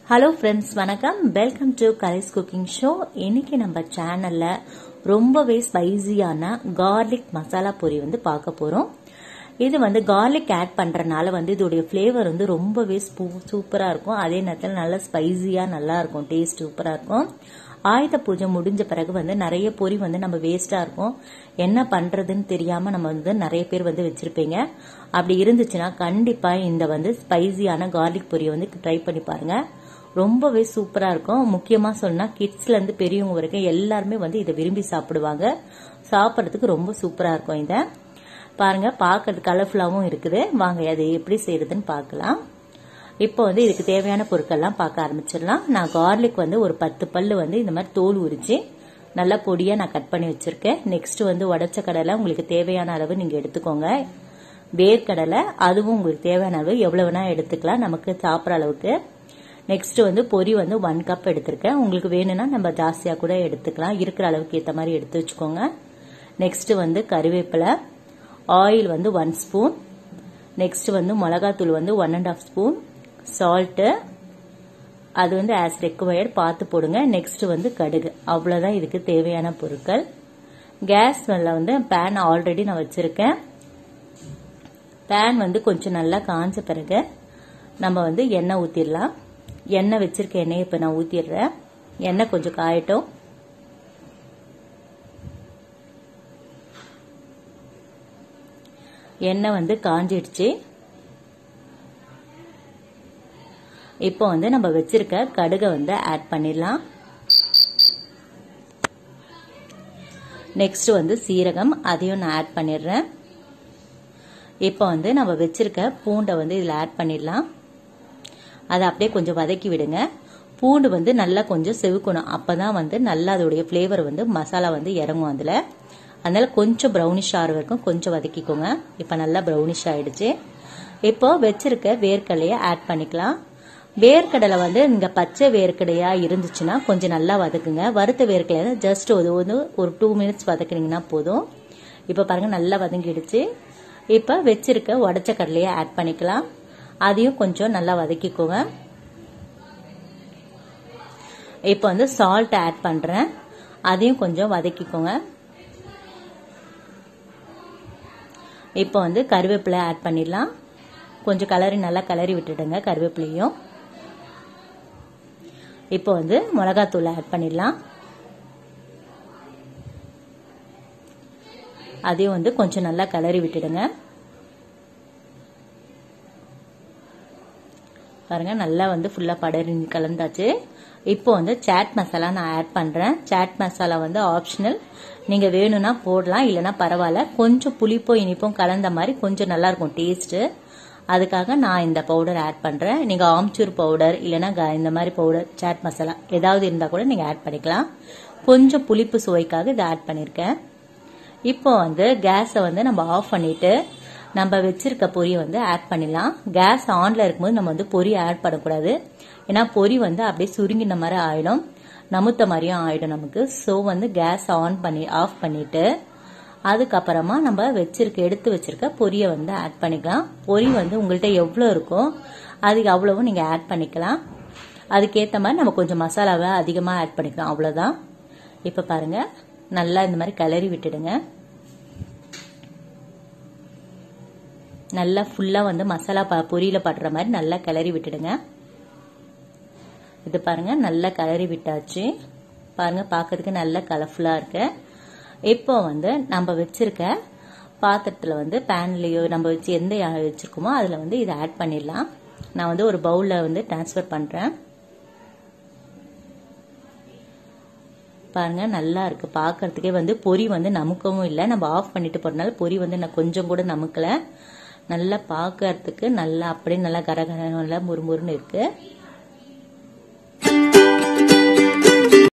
hello friends வணக்கம் welcome to Kalai's cooking show இன்னைக்கு நம்ம சேனல்ல ரொம்பவே ஸ்பைசியான கார்லிக் மசாலா பொரி வந்து பார்க்க போறோம் இது வந்து கார்லிக் ஆட் பண்றதுனால வந்து இதோடைய ஃப்ளேவர் வந்து ரொம்பவே சூப்பரா இருக்கும் அதே நேரத்தில் நல்ல ஸ்பைசியா நல்லா இருக்கும் டேஸ்ட் சூப்பரா இருக்கும் ஆயுத பூஜை முடிஞ்ச பிறகு வந்து நிறைய பொரி வந்து நம்ம வேஸ்டா இருக்கும் என்ன பண்றதுன்னு தெரியாம நம்ம வந்து நிறைய பேர் வந்து வச்சிருப்பீங்க அப்படி இருந்துச்சுன்னா கண்டிப்பா இந்த வந்து ஸ்பைசியான கார்லிக் பொரியை வந்து ட்ரை பண்ணி பாருங்க ரொம்பவே சூப்பரா இருக்கும் முக்கியமா சொன்னா கிட்ஸ்ல இருந்து பெரியவங்க வரைக்கும் எல்லாருமே வந்து இதை விரும்பி சாப்பிடுவாங்க சாப்பிட்றதுக்கு ரொம்ப சூப்பரா இருக்கும் இதை பாருங்க பார்க்கறது கலர்ஃபுல்லாவும் இருக்குது வாங்க அதை எப்படி செய்யறதுன்னு பார்க்கலாம் இப்போ வந்து இதுக்கு தேவையான பொருட்கள்லாம் பார்க்க ஆரம்பிச்சிடலாம் நான் கார்லிக் வந்து ஒரு பத்து பல்லு வந்து இந்த மாதிரி தோல் உரிச்சு நல்லா பொடியா நான் கட் பண்ணி வச்சிருக்கேன் நெக்ஸ்ட் வந்து உடச்ச கடலை உங்களுக்கு தேவையான அளவு நீங்க எடுத்துக்கோங்க வேர்க்கடலை அதுவும் உங்களுக்கு தேவையான அளவு எவ்வளவு வேணா எடுத்துக்கலாம் நமக்கு சாப்பிட்ற அளவுக்கு நெக்ஸ்ட் வந்து பொரி வந்து ஒன் கப் எடுத்திருக்கேன் உங்களுக்கு வேணும்னா நம்ம ஜாஸ்தியா கூட எடுத்துக்கலாம் இருக்கிற அளவுக்கு ஏற்ற மாதிரி எடுத்து வச்சுக்கோங்க நெக்ஸ்ட் வந்து கருவேப்பிலை ஆயில் வந்து ஒன் ஸ்பூன் நெக்ஸ்ட் வந்து மிளகாத்தூள் வந்து one and half spoon salt அது வந்து ஆஸ் ரெக்வயர்ட் பார்த்து போடுங்க நெக்ஸ்ட் வந்து கடுகு அவ்வளோதான் இதுக்கு தேவையான பொருட்கள் கேஸ் வந்து பேன் ஆல்ரெடி நான் வச்சிருக்கேன் பேன் வந்து கொஞ்சம் நல்லா காஞ்ச பிறகு நம்ம வந்து எண்ணெய் ஊற்றிடலாம் எண்ணெய் வச்சிருக்க எண்ணெயை இப்போ நான் ஊற்றிடுறேன் எண்ணெய் கொஞ்சம் காயட்டும் எண்ணெய் வந்து காஞ்சிடுச்சு இப்போ வந்து நம்ம வச்சிருக்க கடுகை வந்து ஆட் பண்ணிடலாம் நெக்ஸ்ட் வந்து சீரகம் அதையும் நான் ஆட் பண்ணிடுறேன் இப்போ வந்து நம்ம வச்சிருக்க பூண்டை வந்து இதில் ஆட் பண்ணிடலாம் அதை அப்படியே கொஞ்சம் வதக்கி விடுங்க பூண்டு வந்து நல்லா கொஞ்சம் செவுக்கணும் அப்பதான் வந்து நல்லா அதோடைய ஃப்ளேவர் வந்து மசாலா வந்து இறங்கும் அதில் அதனால கொஞ்சம் ப்ரௌனிஷ் ஆகிற வரைக்கும் கொஞ்சம் வதக்கிக்கோங்க இப்போ நல்லா ப்ரௌனிஷ் ஆயிடுச்சு இப்போ வச்சிருக்க வேர்க்கடலையை ஆட் பண்ணிக்கலாம் வேர்க்கடலை வந்து இங்க பச்சை வேர்க்கடையா இருந்துச்சுன்னா கொஞ்சம் நல்லா வதக்குங்க வறுத்த வேர்க்கடலை ஜஸ்ட் ஒரு வந்து ஒரு டூ மினிட்ஸ் வதக்குனீங்கன்னா போதும் இப்போ பாருங்க நல்லா வதங்கிடுச்சு இப்போ வச்சிருக்க உடச்ச கடலையை ஆட் பண்ணிக்கலாம் அதையும் கொஞ்சம் நல்லா வதக்கிக்கோங்க இப்போ வந்து சால்ட் ஆட் பண்றேன் அதையும் கொஞ்சம் வதக்கிக்கோங்க இப்போ வந்து கருவேப்பிலை ஆட் பண்ணிடலாம் கொஞ்சம் கலரி நல்லா கலரி விட்டுடுங்க கருவேப்பிலையும் இப்போ வந்து மிளகாத்தூள் ஆட் பண்ணிடலாம் அதையும் வந்து கொஞ்சம் நல்லா கலரி விட்டுடுங்க பாருங்க நல்லா வந்து ஃபுல்லா படரி கலந்தாச்சு இப்போ வந்து சாட் மசாலா நான் ஆட் பண்றேன் சாட் மசாலா வந்து ஆப்ஷனல் நீங்க வேணும்னா போடலாம் இல்லைன்னா பரவாயில்ல கொஞ்சம் புளிப்பும் இனிப்பும் கலந்த மாதிரி கொஞ்சம் நல்லா இருக்கும் டேஸ்ட் அதுக்காக நான் இந்த பவுடர் ஆட் பண்றேன் நீங்க ஆம்ச்சூர் பவுடர் இல்லைன்னா இந்த மாதிரி பவுடர் சாட் மசாலா ஏதாவது இருந்தா கூட நீங்க ஆட் பண்ணிக்கலாம் கொஞ்சம் புளிப்பு சுவைக்காக இதை ஆட் பண்ணிருக்கேன் இப்போ வந்து கேஸை வந்து நம்ம ஆஃப் பண்ணிட்டு நம்ம வச்சிருக்க பொரியை வந்து ஆட் பண்ணிடலாம் கேஸ் ஆன்ல இருக்கும்போது நம்ம வந்து பொரி ஆட் பண்ணக்கூடாது ஏன்னா பொரி வந்து அப்படியே சுருங்கின மாதிரி ஆயிடும் நமுத்த மாதிரியும் ஆயிடும் நமக்கு ஸோ வந்து கேஸ் ஆன் பண்ணி ஆஃப் பண்ணிட்டு அதுக்கப்புறமா நம்ம வச்சிருக்க எடுத்து வச்சிருக்க பொரியை வந்து ஆட் பண்ணிக்கலாம் பொரி வந்து உங்கள்கிட்ட எவ்வளோ இருக்கோ அதுக்கு அவ்வளவும் நீங்கள் ஆட் பண்ணிக்கலாம் அதுக்கேற்ற மாதிரி நம்ம கொஞ்சம் மசாலாவை அதிகமாக ஆட் பண்ணிக்கலாம் அவ்வளோதான் இப்போ பாருங்க நல்லா இந்த மாதிரி கிளறி விட்டுடுங்க நல்லா ஃபுல்லாக வந்து மசாலா ப பொரியில் படுற மாதிரி நல்லா கிளறி விட்டுடுங்க இது பாருங்க நல்லா கிளறி விட்டாச்சு பாருங்க பார்க்கறதுக்கு நல்ல கலர்ஃபுல்லாக இருக்கு இப்போ வந்து நம்ம வச்சிருக்க பாத்திரத்தில் வந்து பேன்லேயோ நம்ம வச்சு எந்த வச்சிருக்கோமோ அதில் வந்து இதை ஆட் பண்ணிடலாம் நான் வந்து ஒரு பவுலில் வந்து டிரான்ஸ்ஃபர் பண்ணுறேன் பாருங்க நல்லா இருக்கு பார்க்கறதுக்கே வந்து பொரி வந்து நமுக்கவும் இல்லை நம்ம ஆஃப் பண்ணிட்டு போறதுனால பொரி வந்து நான் கொஞ்சம் கூட நமுக்கல நல்லா பார்க்கறதுக்கு நல்லா அப்படியே நல்லா கரகர நல்லா முறுமுறுன்னு இருக்கு